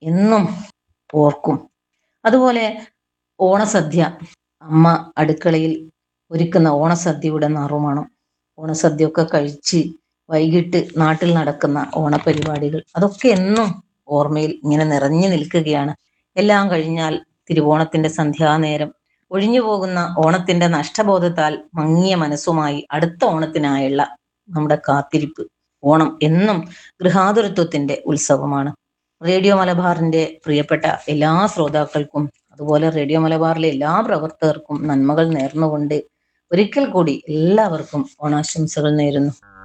എന്നും ഓർക്കും അതുപോലെ ഓണസദ്യ അമ്മ അടുക്കളയിൽ ഒരുക്കുന്ന ഓണസദ്യയുടെ നറുമണം ഓണസദ്യ ഒക്കെ കഴിച്ച് വൈകിട്ട് നാട്ടിൽ നടക്കുന്ന ഓണപരിപാടികൾ അതൊക്കെ എന്നും ഓർമ്മയിൽ ഇങ്ങനെ നിറഞ്ഞു നിൽക്കുകയാണ് എല്ലാം കഴിഞ്ഞാൽ തിരുവോണത്തിന്റെ സന്ധ്യാനേരം ഒഴിഞ്ഞു പോകുന്ന ഓണത്തിന്റെ നഷ്ടബോധത്താൽ മങ്ങിയ മനസ്സുമായി അടുത്ത ഓണത്തിനായുള്ള നമ്മുടെ കാത്തിരിപ്പ് ഓണം എന്നും ഗൃഹാതുരത്വത്തിന്റെ ഉത്സവമാണ് റേഡിയോ മലബാറിന്റെ പ്രിയപ്പെട്ട എല്ലാ ശ്രോതാക്കൾക്കും അതുപോലെ റേഡിയോ മലബാറിലെ എല്ലാ പ്രവർത്തകർക്കും നന്മകൾ നേർന്നുകൊണ്ട് ഒരിക്കൽ കൂടി എല്ലാവർക്കും ഓണാശംസകൾ നേരുന്നു